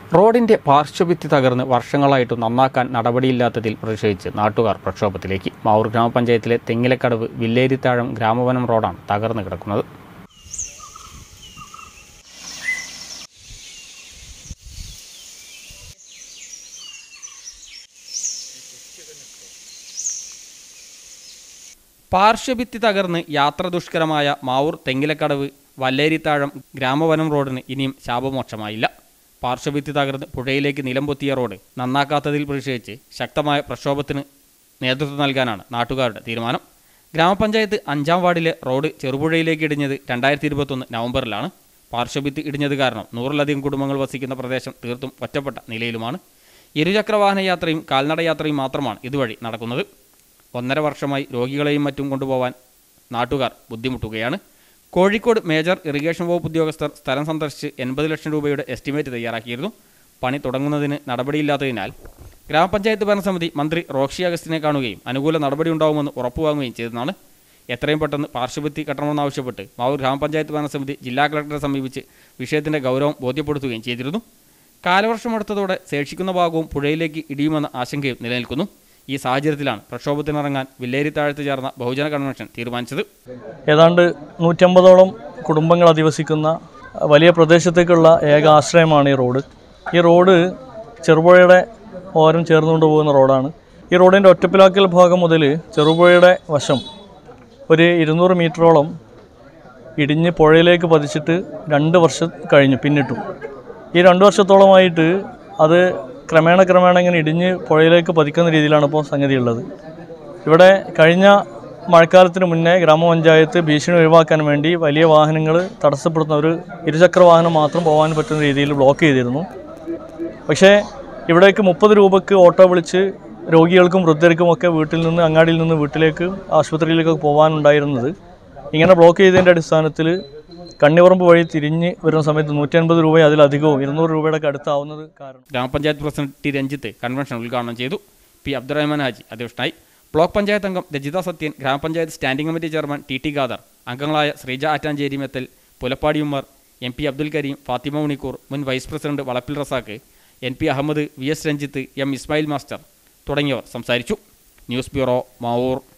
റോഡിന്റെ പാർശ്വഭിത്തി തകർന്ന് വർഷങ്ങളായിട്ടും നന്നാക്കാൻ നടപടിയില്ലാത്തതിൽ പ്രതിഷേധിച്ച് നാട്ടുകാർ പ്രക്ഷോഭത്തിലേക്ക് മാവൂർ ഗ്രാമപഞ്ചായത്തിലെ തെങ്ങിലക്കടവ് വില്ലേരിത്താഴം ഗ്രാമവനം റോഡാണ് തകർന്നു കിടക്കുന്നത് പാർശ്വഭിത്തി തകർന്ന് യാത്ര ദുഷ്കരമായ മാവൂർ തെങ്ങിലക്കടവ് വല്ലേരിത്താഴം ഗ്രാമവനം റോഡിന് ഇനിയും ശാപമോക്ഷമായില്ല പാർശ്വഭിത്തി തകർന്ന് പുഴയിലേക്ക് നിലംപൊത്തിയ റോഡ് നന്നാക്കാത്തതിൽ പ്രതിഷേധിച്ച് ശക്തമായ പ്രക്ഷോഭത്തിന് നേതൃത്വം നൽകാനാണ് നാട്ടുകാരുടെ തീരുമാനം ഗ്രാമപഞ്ചായത്ത് അഞ്ചാം വാർഡിലെ റോഡ് ചെറുപുഴയിലേക്ക് ഇടിഞ്ഞത് രണ്ടായിരത്തി ഇരുപത്തൊന്ന് നവംബറിലാണ് പാർശ്വഭിത്തി ഇടിഞ്ഞത് കാരണം നൂറിലധികം കുടുംബങ്ങൾ വസിക്കുന്ന പ്രദേശം തീർത്തും ഒറ്റപ്പെട്ട നിലയിലുമാണ് ഇരുചക്രവാഹന യാത്രയും കാൽനട യാത്രയും മാത്രമാണ് ഇതുവഴി നടക്കുന്നത് ഒന്നര വർഷമായി രോഗികളെയും മറ്റും കൊണ്ടുപോകാൻ നാട്ടുകാർ ബുദ്ധിമുട്ടുകയാണ് കോഴിക്കോട് മേജർ ഇറിഗേഷൻ വകുപ്പ് ഉദ്യോഗസ്ഥർ സ്ഥലം സന്ദർശിച്ച് എൺപത് ലക്ഷം രൂപയുടെ എസ്റ്റിമേറ്റ് തയ്യാറാക്കിയിരുന്നു പണി തുടങ്ങുന്നതിന് നടപടിയില്ലാത്തതിനാൽ ഗ്രാമപഞ്ചായത്ത് ഭരണസമിതി മന്ത്രി റോക്ഷി അഗസ്റ്റിനെ കാണുകയും അനുകൂല നടപടി ഉണ്ടാവുമെന്ന് ഉറപ്പുവാങ്ങുകയും ചെയ്തതാണ് എത്രയും പെട്ടെന്ന് പാർശ്വഭിത്തി കെട്ടണമെന്നാവശ്യപ്പെട്ട് മാവൂർ ഗ്രാമപഞ്ചായത്ത് ഭരണസമിതി ജില്ലാ കളക്ടറെ സമീപിച്ച് വിഷയത്തിന്റെ ഗൗരവം ബോധ്യപ്പെടുത്തുകയും ചെയ്തിരുന്നു കാലവർഷമടുത്തതോടെ ശേഷിക്കുന്ന ഭാഗവും പുഴയിലേക്ക് ഇടിയുമെന്ന ആശങ്കയും നിലനിൽക്കുന്നു ഈ സാഹചര്യത്തിലാണ് പ്രക്ഷോഭത്തിനിറങ്ങാൻ വില്ലേരിത്താഴത്ത് ചേർന്ന ബഹുജന കൺവെൻഷൻ തീരുമാനിച്ചത് ഏതാണ്ട് നൂറ്റമ്പതോളം കുടുംബങ്ങൾ അധിവസിക്കുന്ന വലിയ പ്രദേശത്തേക്കുള്ള ഏക ആശ്രയമാണ് ഈ റോഡ് ഈ റോഡ് ചെറുപുഴയുടെ ഓരം ചേർന്നുകൊണ്ട് പോകുന്ന റോഡാണ് ഈ റോഡിൻ്റെ ഒറ്റപ്പിലാക്കൽ ഭാഗം മുതൽ ചെറുപുഴയുടെ വശം ഒരു ഇരുന്നൂറ് മീറ്ററോളം ഇടിഞ്ഞ് പുഴയിലേക്ക് പതിച്ചിട്ട് രണ്ട് വർഷം കഴിഞ്ഞു പിന്നിട്ടു ഈ രണ്ട് വർഷത്തോളമായിട്ട് അത് ക്രമേണ ക്രമേണ ഇങ്ങനെ ഇടിഞ്ഞ് പുഴയിലേക്ക് പതിക്കുന്ന രീതിയിലാണ് ഇപ്പോൾ സംഗതി ഉള്ളത് ഇവിടെ കഴിഞ്ഞ മഴക്കാലത്തിന് മുന്നേ ഗ്രാമപഞ്ചായത്ത് ഭീഷണി ഒഴിവാക്കാൻ വേണ്ടി വലിയ വാഹനങ്ങൾ തടസ്സപ്പെടുന്ന ഒരു ഇരുചക്ര വാഹനം മാത്രം പോകാൻ പറ്റുന്ന രീതിയിൽ ബ്ലോക്ക് ചെയ്തിരുന്നു പക്ഷേ ഇവിടേക്ക് മുപ്പത് രൂപയ്ക്ക് ഓട്ടോ വിളിച്ച് രോഗികൾക്കും വൃദ്ധർക്കും ഒക്കെ വീട്ടിൽ നിന്ന് അങ്ങാടിയിൽ നിന്ന് വീട്ടിലേക്ക് ആശുപത്രിയിലേക്കൊക്കെ പോകാനുണ്ടായിരുന്നത് ഇങ്ങനെ ബ്ലോക്ക് ചെയ്തതിൻ്റെ അടിസ്ഥാനത്തിൽ കണ്ണിപറമ്പ് വഴി തിരിഞ്ഞ് വരുന്ന സമയത്ത് നൂറ്റി അൻപത് രൂപ അതിലധികവും ഇരുന്നൂറ് രൂപയുടെ ഒക്കെ അടുത്താവുന്നത് കാരണം ഗ്രാമപഞ്ചായത്ത് പ്രസിഡന്റ് ടി രഞ്ജിത്ത് കൺവെൻഷൻ ഉദ്ഘാടനം ചെയ്തു പി അബ്ദുറഹ്മാൻ ഹാജി അധ്യക്ഷനായി ബ്ലോക്ക് പഞ്ചായത്ത് അംഗം രജിത സത്യൻ ഗ്രാമപഞ്ചായത്ത് standing committee chairman T T Khader അംഗങ്ങളായ ശ്രീജ ആറ്റാഞ്ചേരി മെത്തൽ പുലപ്പാടി ഉമ്മർ എം പി അബ്ദുൽ കരീം ഫാത്തിമ ഉണിക്കൂർ മുൻ vice president Valappil Razak N P Ahammed V S Ranjith M Ismail master തുടങ്ങിയവർ സംസാരിച്ചു ന്യൂസ് ബ്യൂറോ മാവൂർ